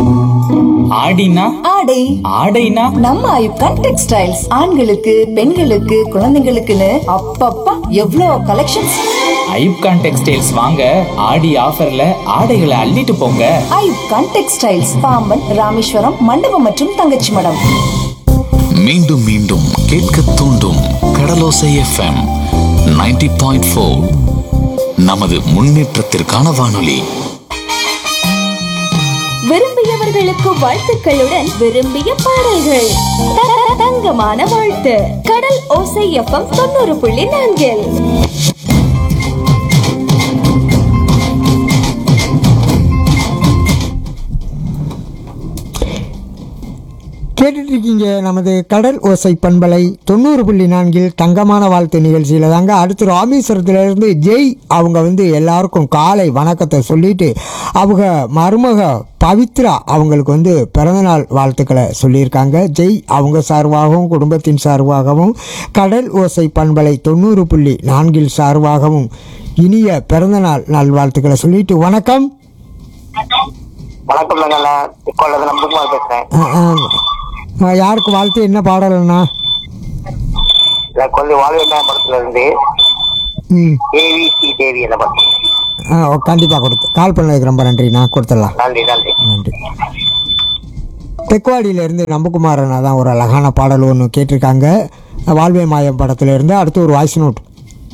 ஆடினா ஆடை ஆடைனா நம்ம ஐப்கான் டெக்ஸ்டைல்ஸ் ஆண்களுக்கு பெண்களுக்கு குழந்தைங்களுக்குன்னு அப்பப்பா எவ்வளோ கலெக்ஷன்ஸ் ஐப்கான் டெக்ஸ்டைல்ஸ் வாங்க ஆடி ஆஃபர்ல ஆடைகளை அள்ளிட்டு போங்க ஐப்கான் டெக்ஸ்டைல்ஸ் பாம்பன் ராமேஸ்வரம் மண்டபம் மற்றும் தங்கச்சி மடம் மீண்டும் மீண்டும் கேட்க தூண்டும் கடலோசை எஃப்எம் 90.4 பாயிண்ட் நமது முன்னேற்றத்திற்கான வானொலி விரும்பியவர்களுக்கு வாழ்த்துக்களுடன் விரும்பிய பாடல்கள் த- த- தங்கமான வாழ்த்து கடல் ஓசை எஃப்எம் தொண்ணூறு புள்ளி நான்கில் கேட்டுட்டு இருக்கீங்க நமது கடல் ஓசை பண்பலை தொண்ணூறு புள்ளி நான்கில் தங்கமான வாழ்த்து நிகழ்ச்சியில் தாங்க அடுத்து ராமேஸ்வரத்துலேருந்து ஜெய் அவங்க வந்து எல்லாருக்கும் காலை வணக்கத்தை சொல்லிட்டு அவங்க மருமக பவித்ரா அவங்களுக்கு வந்து பிறந்தநாள் வாழ்த்துக்களை சொல்லியிருக்காங்க ஜெய் அவங்க சார்பாகவும் குடும்பத்தின் சார்பாகவும் கடல் ஓசை பண்பலை தொண்ணூறு புள்ளி நான்கில் சார்பாகவும் இனிய பிறந்தநாள் நல்வாழ்த்துக்களை சொல்லிட்டு வணக்கம் வணக்கம் நான் கொள்ளது நம்பகுமார் பேசுறேன் அஹ், அஹ், யாருக்கு வாழ்த்து என்ன பாடலண்ணா நான் கொல்லி வாழ்வியல் படத்துல இருந்து ம் தேவி சி தேவி என்ன படம் ஆ கண்டிப்பாக கொடுத்து கால் பண்ணதுக்கு ரொம்ப நன்றி நான் கொடுத்துடலாம் நன்றி நன்றி நன்றி தெக்குவாடியிலேருந்து நம்பகுமாரனா தான் ஒரு அழகான பாடல் ஒன்று கேட்டிருக்காங்க வாழ்வே மாயம் படத்துல இருந்து அடுத்து ஒரு வாய்ஸ் நோட்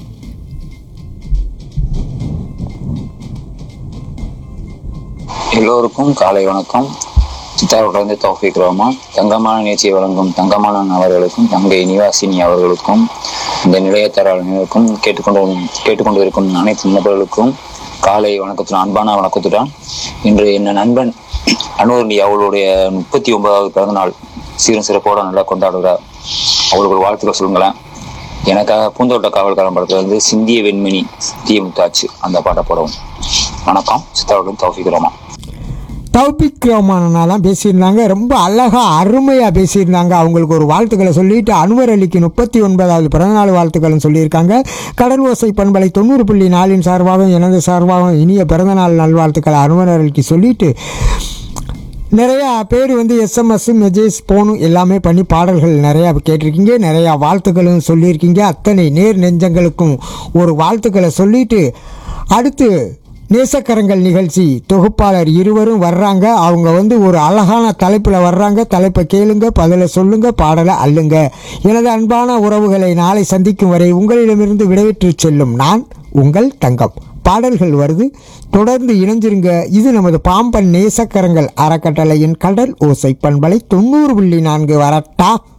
எல்லோருக்கும் காலை வணக்கம் சித்தாரோட்டிலிருந்து தௌஃபிக் ரஹ்மான் தங்கமான நிகழ்ச்சியை வழங்கும் தங்கமான அவர்களுக்கும் தங்கை நிவாசினி அவர்களுக்கும் இந்த நிலையத்தர அனைவருக்கும் கேட்டுக்கொண்டு கேட்டுக்கொண்டு இருக்கும் அனைத்து நபர்களுக்கும் காலை வணக்கத்துடன் அன்பான வணக்கத்துடன் இன்று என்ன நண்பன் அனுவர்ணி அவளுடைய முப்பத்தி ஒன்பதாவது பிறந்த நாள் சீரும் சிறப்போட நல்லா கொண்டாடுகிறார் அவளுக்கு ஒரு வாழ்த்துக்கள் சொல்லுங்களேன் எனக்காக பூந்தோட்ட காவல்காரன் படத்துல இருந்து சிந்திய வெண்மணி சிந்திய முத்தாச்சு அந்த பாட்டை போடவும் வணக்கம் சித்தாரோட்டிலிருந்து தௌஃபிக் ரஹ்மான் தௌபிக் ரஹ்மானா தான் பேசியிருந்தாங்க ரொம்ப அழகாக அருமையாக பேசியிருந்தாங்க அவங்களுக்கு ஒரு வாழ்த்துக்களை சொல்லிட்டு அனுவர் அலிக்கு முப்பத்தி ஒன்பதாவது பிறந்தநாள் வாழ்த்துக்களும் சொல்லியிருக்காங்க கடல் ஓசை பண்பலை தொண்ணூறு புள்ளி நாலின் சார்பாகவும் எனது சார்பாகவும் இனிய பிறந்தநாள் நல்வாழ்த்துக்களை அனுவர் அலிக்கு சொல்லிட்டு நிறையா பேர் வந்து எஸ்எம்எஸ் மெசேஜ் போனும் எல்லாமே பண்ணி பாடல்கள் நிறையா கேட்டிருக்கீங்க நிறையா வாழ்த்துக்களும் சொல்லியிருக்கீங்க அத்தனை நேர் நெஞ்சங்களுக்கும் ஒரு வாழ்த்துக்களை சொல்லிட்டு அடுத்து நேசக்கரங்கள் நிகழ்ச்சி தொகுப்பாளர் இருவரும் வர்றாங்க அவங்க வந்து ஒரு அழகான தலைப்பில் வர்றாங்க தலைப்பை கேளுங்க பதிலை சொல்லுங்க பாடலை அள்ளுங்க எனது அன்பான உறவுகளை நாளை சந்திக்கும் வரை உங்களிடமிருந்து விடைபெற்று செல்லும் நான் உங்கள் தங்கம் பாடல்கள் வருது தொடர்ந்து இணைஞ்சிருங்க இது நமது பாம்பன் நேசக்கரங்கள் அறக்கட்டளையின் கடல் ஓசை பண்பலை தொண்ணூறு புள்ளி நான்கு வரட்டா